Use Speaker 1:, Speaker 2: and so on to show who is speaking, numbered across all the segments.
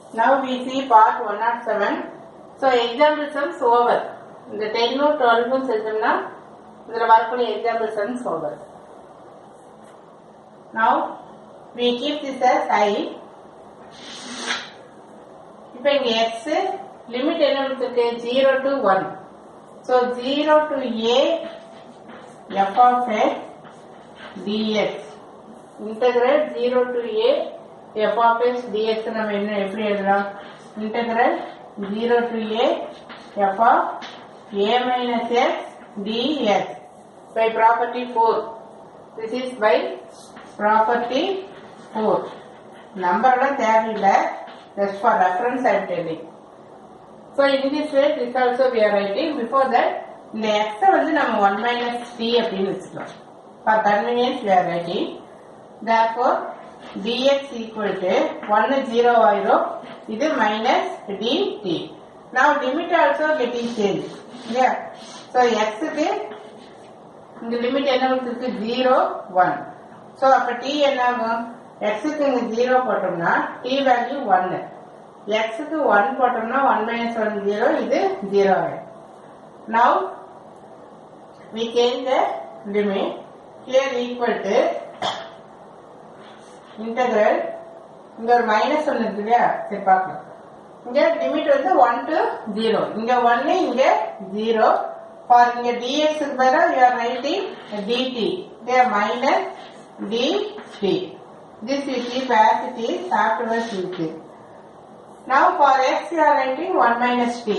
Speaker 1: Now we see part 107. So example sums over. இந்த 10 12 செஞ்சோம்னா இதுல வரக்கூடிய example sums over. Now we keep this as i. இப்ப இங்க x லிமிட் என்ன கொடுத்திருக்கு 0 to 1. So 0 to a f of x dx. Integral 0 to a f of x dx நம்ம என்ன எப்படி எழுதலாம் integral 0 to a f of a minus x dx by property 4 this is by property 4 number எல்லாம் தேவையில்லை just for reference I am telling so in this way this also we are writing before that இந்த x வந்து நம்ம 1 minus t அப்படின்னு வச்சுக்கலாம் for convenience we are writing therefore dx equal to 1 0 ஆயிரும் இது minus dt now limit also getting changed yeah so x க்கு இந்த limit என்ன கொடுத்துருக்கு 0 1 so அப்ப t என்ன ஆகும் x க்கு இங்க 0 போட்டோம்னா t வேல்யூ 1 x க்கு 1 போட்டோம்னா 1 minus 1 0 இது 0 ஆயிடும் now we change the limit here equal to integral இங்க ஒரு மைனஸ் ஒன்று இருக்கு இல்லையா சரி பார்க்கலாம் இங்க லிமிட் வந்து ஒன் டு ஜீரோ இங்க ஒன்னு இங்க ஜீரோ ஃபார் இங்க dx க்கு பதிலா you are writing dt there minus dt this you keep as it is afterwards you keep now for x you are writing 1 minus t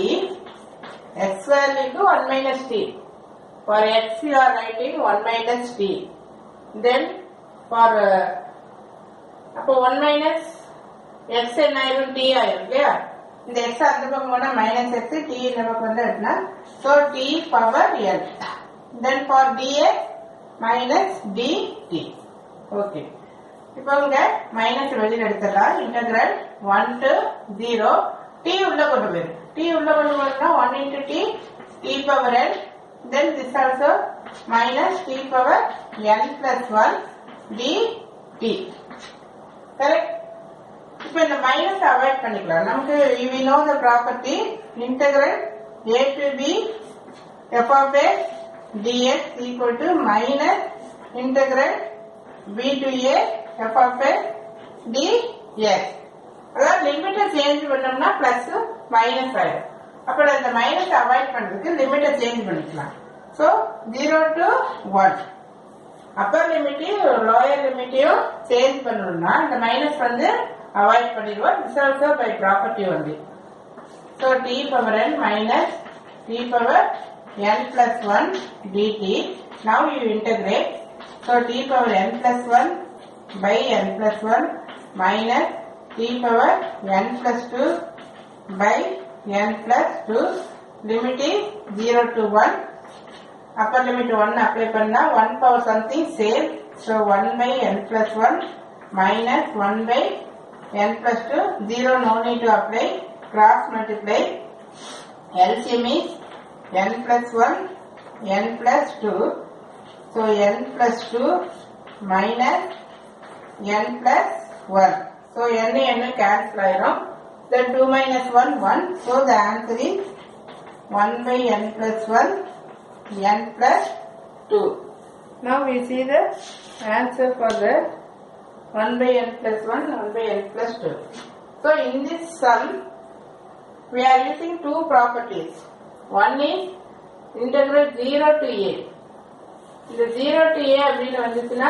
Speaker 1: x value to 1 minus t for x you are writing 1 minus t then for uh, அப்போ one minus x என்ன ஆயிரும் D ஆயிரும் இல்லையா இந்த X அந்த பக்கம் போனா minus x D இந்த பக்கம் வந்து எடுத்தா so t power l then for dx minus d t okay இப்போ இங்க மைனஸ் வெளியில் எடுத்துடலாம் integral one to zero t உள்ள கொண்டு போயிரு டி உள்ள கொண்டு போயிருந்தா one into t t power l then this also minus t power n plus one d t correct இப்போ இந்த மைனஸ் அவாய்ட் பண்ணிக்கலாம் நமக்கு we know the property integral a to b f of x dx equal to minus integral b to a f of x dx அதாவது லிமிட்டை change பண்ணோம்னா plus minus ஆயிடும் அப்போ இந்த மைனஸ் அவாய்ட் பண்றதுக்கு லிமிட்டை சேஞ்ச் பண்ணிக்கலாம் so zero to one upper லிமிட்டையும் லோயர் லிமிட்டையும் சேஞ்ச் பண்ணணும்னா இந்த மைனஸ் வந்து அவாய்ட் பண்ணிடுவோம் this also by property only so t power n minus t power n plus one dt now you integrate so t power n plus one by n plus one minus t power n plus two by n plus two limit is zero to one upper limit 1 apply பண்ணா 1 power something same so 1 by n plus 1 minus 1 by n plus 2 0 no need to apply cross multiply LCM is n plus 1 n plus 2 so n plus 2 minus n plus 1 so n n cancel ஆயிரும் then 2 minus 1 1 so the answer is 1 by n plus 1 n plus 2. Now we see the answer for the 1 by n plus 1, 1 by n plus 2. So in this sum, we are using two properties. One is integral 0 to a. இந்த 0 to a அப்படின்னு வந்துச்சுன்னா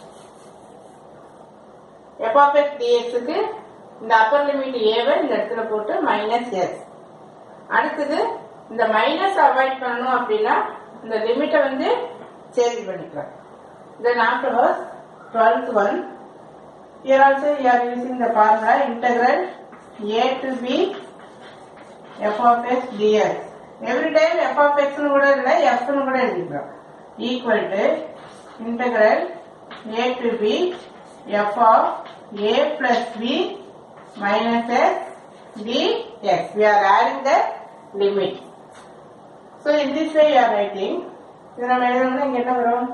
Speaker 1: f of x dx க்கு இந்த upper limit ஏவை இந்த இடத்துல போட்டு minus S அடுத்தது இந்த மைனஸ் அவாய்ட் பண்ணணும் அப்படின்னா இந்த லிமிட்டை வந்து சேஞ்ச் பண்ணிக்கலாம் then afterwards twelfth one year also you are using the formula integral a to b f of x dx every time f of எக்ஸ்னு கூட இல்லை எஃப்னு கூட எழுதிக்கலாம் equal to integral a to b f of a plus b minus x d x we are adding the limit So in this way you are writing. இது நம்ம எழுதணும்னா இங்க என்ன வரும்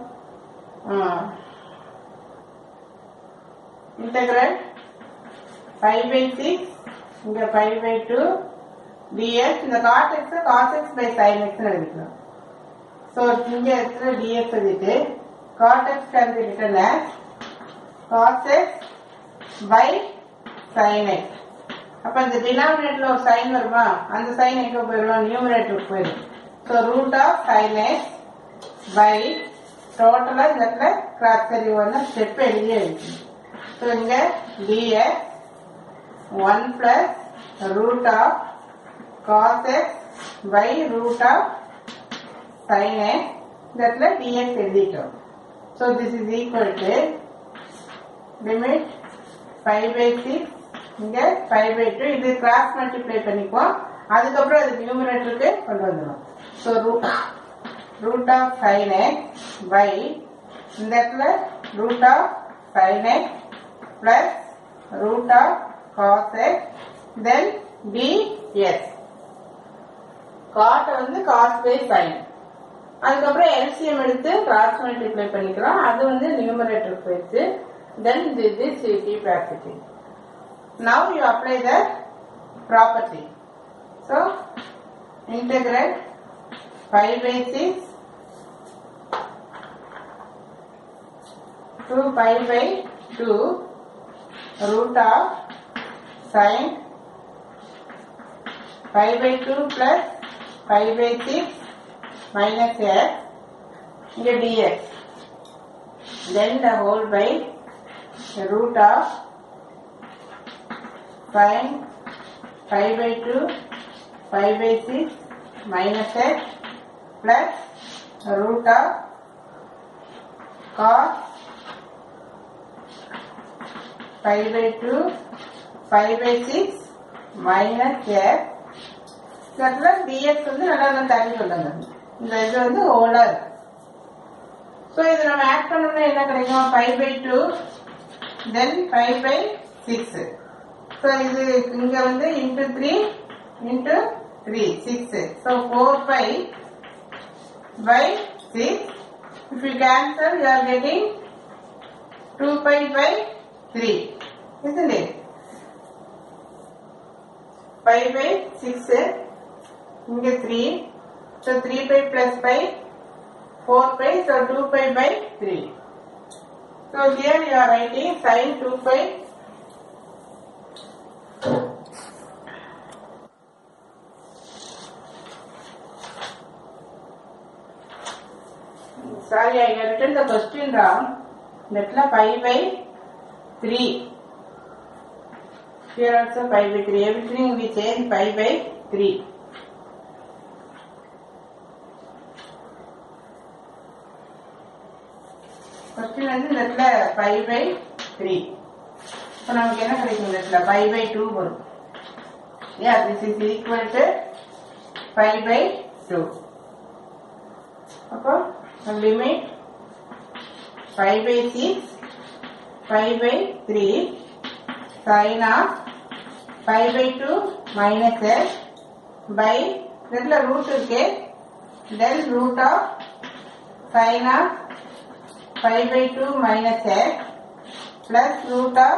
Speaker 1: இன்டகிரல் ஃபைவ் பை சிக்ஸ் இங்க pi by two dx இந்த cot x cos x by sine x எழுதிக்கலாம் so இங்க இருக்கிற டிஎக்ஸ் எழுதிட்டு cot x can be written as cos x by sin x அப்ப இந்த டினாமினேட்டர்ல ஒரு சைன் வருமா அந்த சைன் எங்க போயிடும் நியூமரேட்டருக்கு போயிடும் so root of sine x by டோட்டலா இந்த இடத்துல கிராஸ் கறி ஒன்று ஸ்டெப் எழுதி எழுதி ஸோ இங்க dx one plus root of cos x by root of sine x இந்த இடத்துல டிஎக்ஸ் எழுதிட்டோம் so this is equal to limit five by six இங்க ஃபைவ் பை டூ இது கிராஸ் மல்டிப்ளை பண்ணிக்குவோம் அதுக்கப்புறம் அது நியூமரேட்டருக்கு கொண்டு வந்துடும் so root of sine x by இந்த இடத்துல root of sine x plus root of cos x then this காட்டை வந்து காஸ் பை சைன் அதுக்கப்புறம் எல்சிஎம் எடுத்து கிராஸ் மல்டிப்ளை பண்ணிக்கிறோம் அது வந்து நியூமரேட்டர் போயிடுச்சு then this reciprocity now you apply the property so integrate 5 by 6 to 5 by 2 root of sin 5 by 2 plus 5 by 6 minus x into dx then the whole by root of sin 5 by 2 5 by 6 minus x plus root of cos 5 by 2 5 by 6 minus x இதுல dx வந்து நல்லா நான் தள்ளி சொல்லுங்க இந்த இது வந்து ஓலா இருக்கு ஸோ இது நம்ம ஆட் பண்ணோம்னா என்ன கிடைக்கும் five by two then five by six so இது இங்க வந்து into three into three six so four pi by six if you cancel you are getting two pi by three isn't it? Five by six இங்க three so three pi plus pi 4 pi, so 2 pi by 3. So here you are writing sin 2 pi. Sorry, I have written the question wrong. That's la pi by 3. Here also pi by 3. Everything we change pi by 3. Question வந்து இந்த இடத்துல five by three இப்போ நமக்கு என்ன கிடைக்கும் இந்த இடத்துல five by two வரும் yeah this is equal to five by two அப்போ limit five by six five by three sine of five by two minus x by இதில் ரூட் இருக்கு then root of sine of 5 by 2 minus x plus root of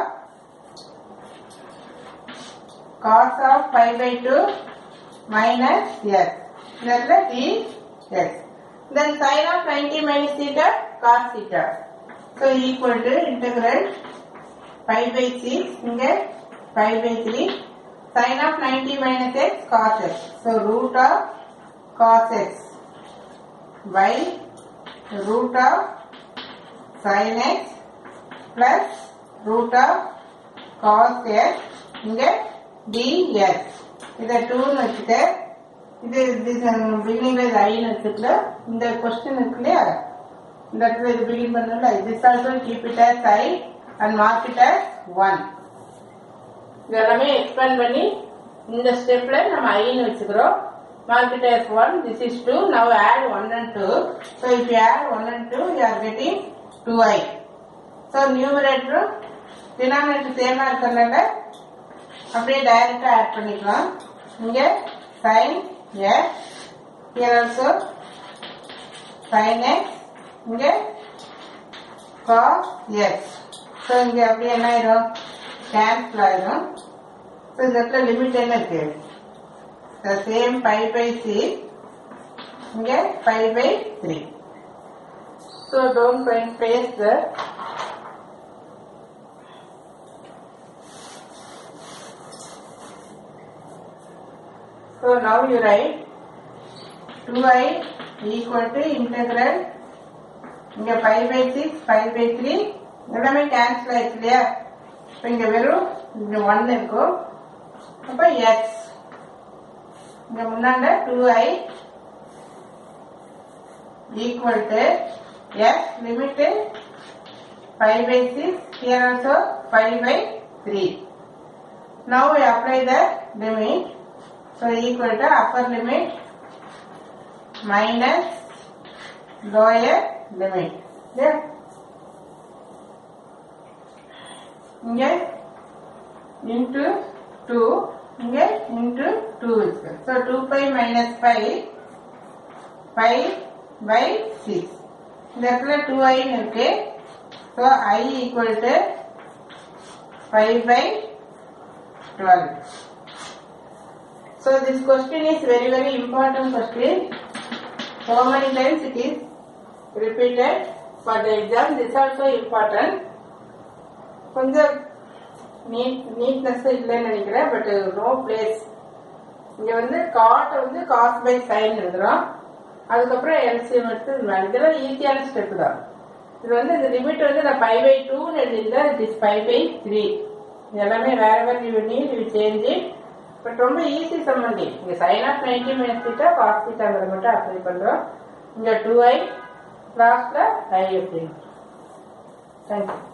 Speaker 1: cos of 5 by 2 minus x. That's the d x. Then sin of 90 minus theta cos theta. So equal to integral 5 by 6 இங்க 5 by 3 sin of 90 minus x cos x. So root of cos x by root of sin x plus root of cos x இங்க dx இதை 2 வச்சுக்க இது beginning இது ஐன்னு வச்சுக்கல இந்த question இருக்கு இல்லையா இந்த இடத்துல இது பிகின் பண்ணல this also keep it as i and mark it as 1 இது எல்லாமே எக்ஸ்பேண்ட் பண்ணி இந்த ஸ்டெப்ல நம்ம ஐன்னு வச்சுக்கிறோம் mark it as 1 this is 2 now add 1 and 2 so if you add 1 and 2 you are getting 2i so numerator denominator சேமா இருக்கறனால அப்படியே டைரக்டா ஆட் பண்ணிக்கலாம் இங்க sin x here also sin x இங்க cos x so இங்க அப்படியே என்ன ஆயிடும் கேன்சல் ஆயிடும் ஸோ இந்த இடத்துல லிமிட் என்ன இருக்கு the same 5 by 6 இங்க 5 by 3 so don't place the so now you write 2i equal to integral இங்க 5 by 6 5 by 3 எல்லாமே கேன்சல் ஆயிடுச்சு இல்லையா இப்போ இங்க வெறும் இங்க 1 இருக்கும் அப்ப x இங்க முன்னாண்ட 2i equal to x limit 5 by 6 here also 5 by 3 now we apply the limit so equal to upper limit minus lower limit yeah இங்க into 2 இங்க into 2 இருக்கு so 2 pi minus 5 5 by 6 இந்த இடத்துல 2i ன்னு இருக்கு so i equal to 5 by 12 so this question is very very important question so many times it is repeated for the exam this also important கொஞ்சம் neat neatness இல்லைன்னு நினைக்கிறேன் but no place இங்க வந்து காட்டை வந்து cos by sign எழுதுறோம் அதுக்கப்புறம் LCM எடுத்து இது மாதிரி. இதெல்லாம் ஈஸியான ஸ்டெப் தான் இது வந்து இந்த லிமிட் வந்து நான் ஃபைவ் பை டூன்னு எழுதியிருந்தேன் it is five by three எல்லாமே வேற வேற you need you change but ரொம்ப ஈஸி சம்மந்தி இங்க sine of ninety minus theta cos தீட்டாங்கிறத மட்டும் அப்ளை பண்றோம் இங்க டூ ஐ லாஸ்ட்ல ஐ அப்படின்னு தேங்க்யூ